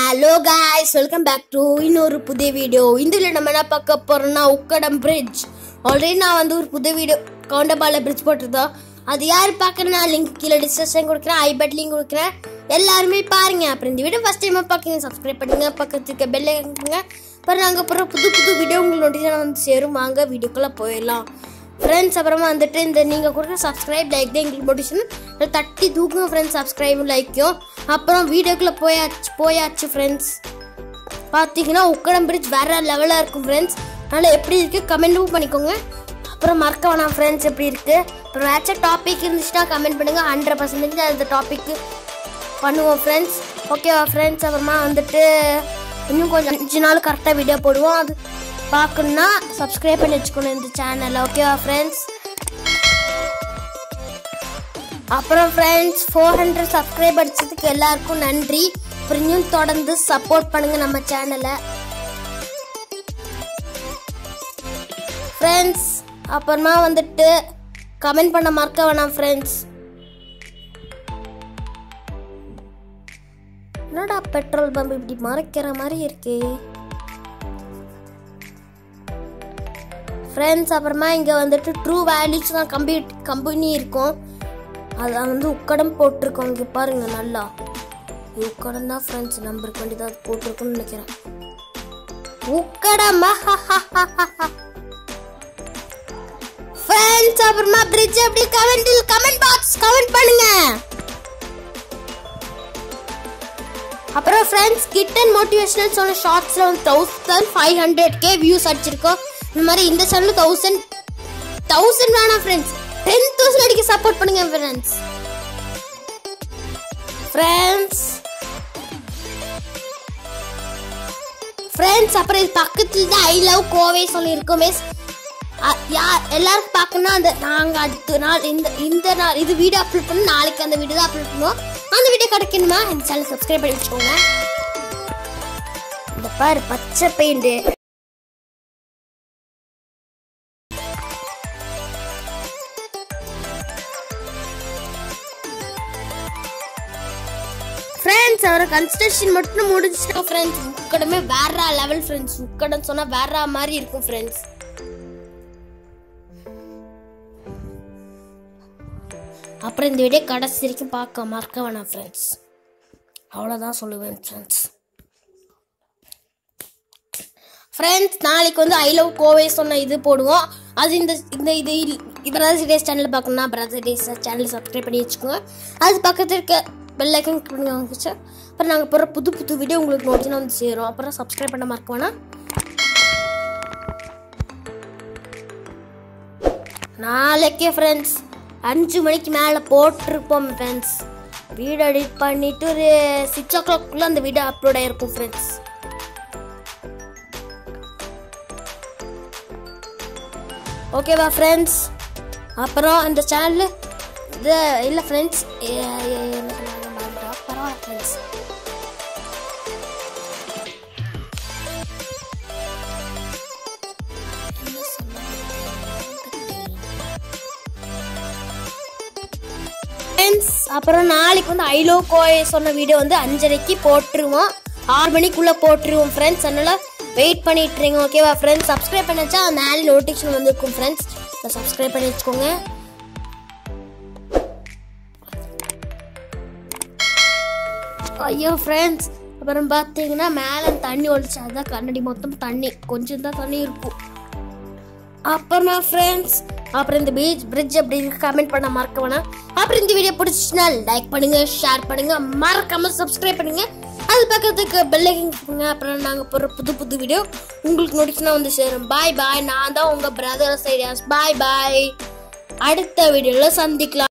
Hello guys welcome back to இன்னொரு புதிய video இந்த வீடியோ நம்ம என்ன பார்க்க போறோம்னா உக்கடம் பிரிட்ஜ் ஆல்ரெடி நான் வந்து ஒரு புதிய வீடியோ கவுண்டபால பிரிட்ஜ் போட்டிருந்தோம் அது யார் பார்க்கறேன்னா லிங்க் கீழே டிஸ்கிரிப்ஷன் கொடுக்குறேன் ஐ பட் லிங்க் கொடுக்குறேன் எல்லாருமே பாருங்க அப்புறம் இந்த வீடியோ ஃபஸ்ட் டைம் பார்க்குங்க சப்ஸ்கிரைப் பண்ணுங்க பக்கத்துக்கு பெல் ஐக்கனுங்க அப்புறம் நாங்கள் அப்புறம் புது புது வீடியோ உங்களுக்கு நோட்டிஃபிகேஷன் வந்து சேரும் வாங்க வீடியோக்குள்ளே போயிடலாம் ஃப்ரெண்ட்ஸ் அப்புறமா வந்துட்டு இந்த நீங்கள் கொடுக்குற சப்ஸ்கிரைப் லைக் தான் எங்களுக்கு மோட்டிவேஷன் தட்டி தூக்குங்க ஃப்ரெண்ட்ஸ் சப்ஸ்கிரைப் லைக்கும் அப்புறம் வீடியோக்குள்ளே போயாச்சு போயாச்சு ஃப்ரெண்ட்ஸ் பார்த்தீங்கன்னா உக்கடம் பிரிட்ஜ் வேற லெவலாக இருக்கும் ஃப்ரெண்ட்ஸ் அதனால் எப்படி இருக்குது கமெண்ட்டும் பண்ணிக்கோங்க அப்புறம் மறக்க வேணாம் ஃப்ரெண்ட்ஸ் எப்படி இருக்குது அப்புறம் ஏதாச்சும் டாபிக் இருந்துச்சுன்னா கமெண்ட் பண்ணுங்கள் ஹண்ட்ரட் பர்சன்டேஜ் அந்த டாபிக்கு பண்ணுவோம் ஃப்ரெண்ட்ஸ் ஓகேவா ஃப்ரெண்ட்ஸ் அப்புறமா வந்துட்டு இன்னும் கொஞ்சம் அஞ்சு நாள் கரெக்டாக வீடியோ போடுவோம் அது பார்க்கணுன்னா சப்ஸ்கிரைப் பண்ணி வச்சுக்கணும் இந்த சேனலை ஓகேவா ஃப்ரெண்ட்ஸ் அப்புறம் ஃப்ரெண்ட்ஸ் ஃபோர் ஹண்ட்ரட் சப்ஸ்கிரைப் அடிச்சதுக்கு எல்லாருக்கும் நன்றி அப்புறம் இன்னும் தொடர்ந்து சப்போர்ட் பண்ணுங்க நம்ம சேனலை ஃப்ரெண்ட்ஸ் அப்புறமா வந்துட்டு கமெண்ட் பண்ண மறக்க வேணாம் ஃப்ரெண்ட்ஸ் என்னடா பெட்ரோல் பம்ப் இப்படி மறைக்கிற மாதிரி இருக்கே ஃப்ரெண்ட்ஸ் அப்புறமா இங்கே வந்துட்டு ட்ரூ வேல்யூஸ் தான் கம்பி கம்பெனி இருக்கும் அதை வந்து உக்கடம் போட்டிருக்கோம் இங்கே பாருங்க நல்லா இது உக்கடம் தான் ஃப்ரெண்ட்ஸ் நம்பருக்கு வேண்டி தான் அது போட்டிருக்குன்னு நினைக்கிறேன் உக்கடமா ஃப்ரெண்ட்ஸ் அப்புறமா பிரிட்ஜ் எப்படி கமெண்டில் கமெண்ட் பாக்ஸ் கமெண்ட் பண்ணுங்க அப்புறம் ஃப்ரெண்ட்ஸ் கிட் அண்ட் மோட்டிவேஷனல் சொன்ன ஷார்ட்ஸில் வந்து thousand five hundred K views அடிச்சிருக்கோம் இந்த மாதிரி இந்த சேனல் தௌசண்ட் தௌசண்ட் வேணாம் ஃப்ரெண்ட்ஸ் டென் தௌசண்ட் அடிக்க சப்போர்ட் பண்ணுங்க ஃப்ரெண்ட்ஸ் ஃப்ரெண்ட்ஸ் ஃப்ரெண்ட்ஸ் அப்புறம் இது பக்கத்தில் தான் ஐ லவ் கோவை சொல்லியிருக்கோம் மிஸ் யார் எல்லாரும் பார்க்கணும்னா அந்த நாங்கள் அடுத்த நாள் இந்த இந்த நாள் இது வீடியோ அப்லோட் பண்ணி நாளைக்கு அந்த வீடியோ தான் அப்லோட் பண்ணுவோம் அந்த வீடியோ கிடைக்கணுமா இந்த சேனல் சப்ஸ்கிரைப் பண்ணி வச்சுக்கோங்க இந்த பாரு பச்சை பெயிண்ட் ஃப்ரெண்ட்ஸ் அவர் கன்ஸ்ட்ரக்ஷன் மட்டும் முடிஞ்சிட்டோம் ஃப்ரெண்ட்ஸ் உக்கடமே வேற லெவல் ஃப்ரெண்ட்ஸ் உக்கடம் சொன்னா வேற மாதிரி இருக்கும் ஃப்ரெண்ட்ஸ் அப்புறம் இந்த வீடியோ கடைசி வரைக்கும் பார்க்க மறக்க வேணாம் ஃப்ரெண்ட்ஸ் அவ்வளோதான் சொல்லுவேன் ஃப்ரெண்ட்ஸ் ஃப்ரெண்ட்ஸ் நாளைக்கு வந்து ஐ லவ் கோவை சொன்ன இது போடுவோம் அது இந்த இந்த இது பிரதர்ஸ் டேஸ் சேனல் பார்க்கணும்னா பிரதர் டேஸ் சேனல் சப்ஸ்கிரைப் பண்ணி வச்சுக்கோங்க அது பக்கத்தில் இருக்க பெல் ஐக்கன் பண்ணி வாங்கிச்சு அப்புறம் நாங்கள் போகிற புது புது வீடியோ உங்களுக்கு நோட்டினா வந்து சேரும் அப்புறம் சப்ஸ்கிரைப் பண்ண மறக்க வேணாம் நாளைக்கே ஃப்ரெண்ட்ஸ் அஞ்சு மணிக்கு மேலே போட்டிருப்போம் ஃப்ரெண்ட்ஸ் வீடியோ எடிட் பண்ணிவிட்டு ஒரு சிக்ஸ் ஓ கிளாக்குள்ளே அந்த வீடியோ அப்லோட் ஆகிருக்கும் ஃப்ரெண்ட்ஸ் ஓகேவா ஃப்ரெண்ட்ஸ் அப்புறம் இந்த சேனல் இது இல்லை ஃப்ரெண்ட்ஸ் என்ன சொன்னாங்க மறந்துட்டா. பரவாயில்ல ஃப்ரெண்ட்ஸ் ஃப்ரெண்ட்ஸ் அப்புறம் நாளைக்கு வந்து ஐலோ கோய் சொன்ன வீடியோ வந்து அஞ்சரைக்கு போட்டுருவோம் ஆறு மணிக்குள்ளே போட்டுருவோம் ஃப்ரெண்ட்ஸ் அதனால வெயிட் பண்ணிட்டு இருங்க ஓகேவா ஃப்ரெண்ட்ஸ் சப்ஸ்கிரைப் பண்ணி வச்சா மேலே நோட்டிஃபிகேஷன் வந்திருக்கும் ஃப்ரெண்ட்ஸ் சப்ஸ்கிரைப் பண்ணி வச்சுக்கோங்க ஐயோ ஃப்ரெண்ட்ஸ் அப்புறம் பார்த்தீங்கன்னா மேலே தண்ணி ஒழிச்சு அதான் கண்ணாடி மொத்தம் தண்ணி கொஞ்சம் தான் தண்ணி இருக்கும் அப்புறமா ஃப்ரெண்ட்ஸ் அப்புறம் இந்த பீச் பிரிட்ஜ் அப்படி கமெண்ட் பண்ண மறக்க வேணாம் அப்புறம் இந்த வீடியோ பிடிச்சிச்சுன்னா லைக் பண்ணுங்க ஷேர் பண்ணுங்க மறக்காம சப்ஸ்கிரைப் பண்ணுங்க அது பக்கத்துக்கு பெல் ஐக்கன் அப்புறம் நாங்கள் போகிற புது புது வீடியோ உங்களுக்கு நோட்டிஃபிகேஷன் வந்து சேரும் பாய் பாய் நான் தான் உங்கள் பிரதர் சைடியாஸ் பாய் பாய் அடுத்த வீடியோவில் சந்திக்கலாம்